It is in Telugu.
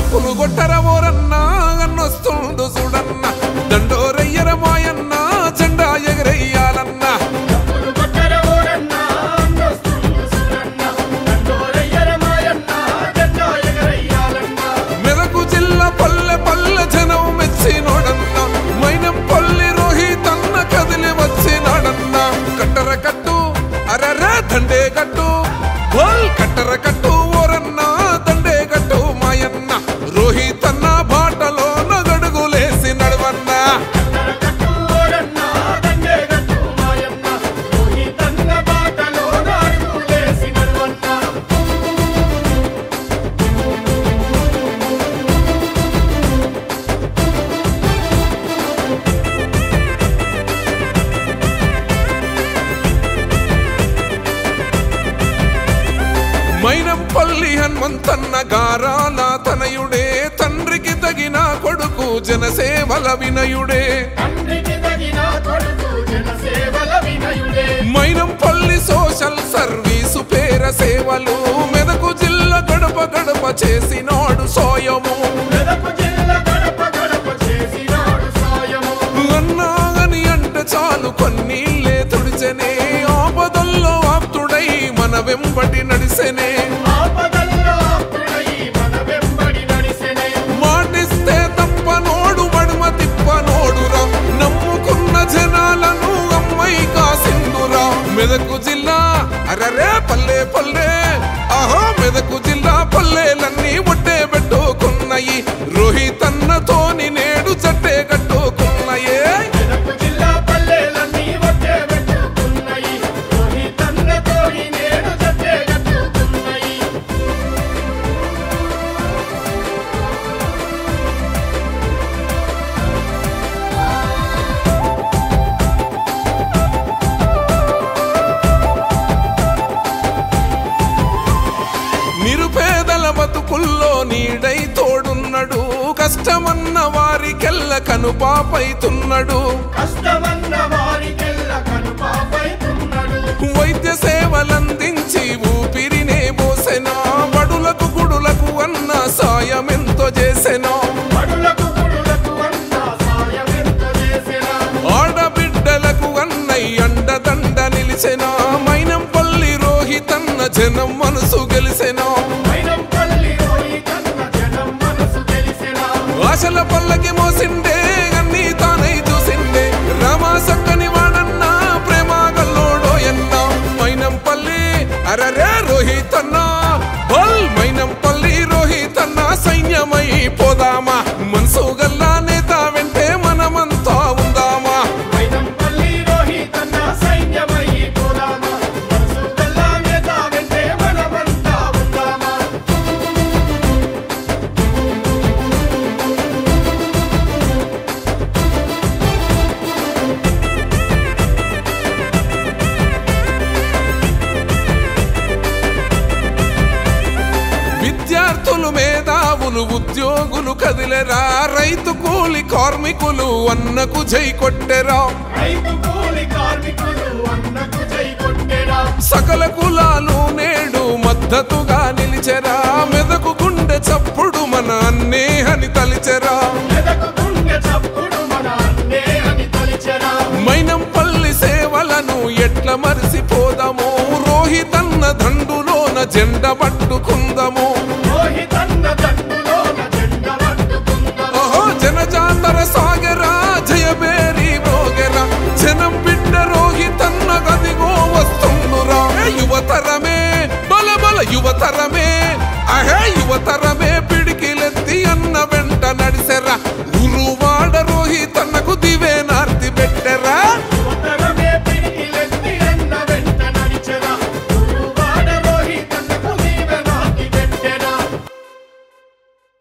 డప్పులు కొట్టర ఓరన్నా అన్నొస్తుండు చూడన్న దండోరయ్యర మాయన్న జెండా ఎగరయ్యాలన్నా డప్పులు కొట్టర ఊరన్నా, అన్నొస్తుంది సురన్నా. దండోరయ్యర మాయన్న, జెండా ఎగరేయాలన్నా. మెదకు జిల్లా పల్లె పల్లె జనం మెచ్చినోడన్న మైనం పల్లి రోహితన్న కదిలి వచ్చినాడన్న కట్టర కట్టు అరరే దండే కట్టు బోల్ కట్టర కట్టు ఓరన్న దండే కట్టు మాయన్న రోహితన్న బాటలో నగడుగులేసి నడవన్నా కట్టర కట్టు ఊరన్నా, దండే గట్టు మాయన్న. రోహితన్న బాటలో అడుగులేసి నడవన్నా. మైనంపల్లి హనుమంతన్న గారాల తనయుడే తండ్రికి తగిన కొడుకు జనసేవల వినయుడే తండ్రికి తగిన కొడుకు జనసేవల వినయుడే. మైనంపల్లి సోషల్ సర్వీసు పేర సేవలు మెదకు జిల్లా గడప గడప చేసినాడు సోయము మెదకు జిల్లా గడప గడప చేసినాడు సాయము. అన్నాగని అంటే చాలు కొన్నీళ్ళే తుడిచెనే ఆపదల్లో ఆప్తుడై మన వెంబడి నడిసెనే ఆపదల్లో ఆప్తుడై మన వెంబడి నడిసెనే. మాటిస్తే తప్ప నోడు మడుమ తిప్ప నోడురా నమ్ముకున్న జనాలను అమ్మై కాసిందురా మెదకు జిల్లా అరరే పల్లె పల్లె ఆహా మెదకు జిల్లా పల్లెలన్నీ ఒట్టే పెట్టుకున్నాయి రోహితన్నతోని నేడు చట్టే కట్టుకున్నాయే మెదకు జిల్లా పల్లెలన్నీ ఒట్టే పెట్టుకున్నాయి. రోహితన్నతోని నేడు జట్టే కట్టుకున్నాయి. నిరుపేదల బతుకుల్లో నీడై తోడున్నడు కష్టమన్న వారికెల్ల కనుపాపైతున్నడు కష్టమన్న వారికెల్ల కనుపాపైతున్నాడు. వైద్య సేవలందించి ఊపిరినే పోసెనా బడులకు గుడులకు అన్న సాయమెంతో చేసెనా బడులకు గుడులకు అన్న సాయమెంత చేసెనా. ఆడబిడ్డలకు అన్నయ్య అండదండ నిలిచెనా మైనంపల్లి రోహితన్న జనం మనసు గెలిసెనా మైనంపల్లి రోహితన్న జనం మనసు తెలిసెనా. ఆశల పల్లకి మోసిండే అన్ని తానై చూసిండే రామా సక్కని వాడన్న ప్రేమ గల్లోడో ఎన్న మైనంపల్లి అరరే రోహితన్న బల్ మైనంపల్లి రోహితన్న సైన్యమై పోదామా మనసు గల్లా నేత వెంటే మనమంతా ఉందామా మైనంపల్లి రోహితన్న సైన్యమై పోదామా. మనసు గల్లా నేత వెంటే మనమంతా ఉందామా. విద్యార్థులు మేధావులు ఉద్యోగులు కదిలెరా రైతు కూలి కార్మికులు అన్నకు జై కొట్టెరా రైతు కూలి కార్మికులు అన్నకు జై కొట్టెరా. సకల కులాలు నేడు మద్దతుగా నిలిచెరా మెదకు గుండె చప్పుడు మన అన్నే అని తలిచెరా మెదకు గుండె చప్పుడు మన అన్నే అని తలిచెరా. మైనంపల్లి సేవలను ఎట్ల మరిసిపోదాము రోహితన్న దండులోన జెండ పట్టుకుందాము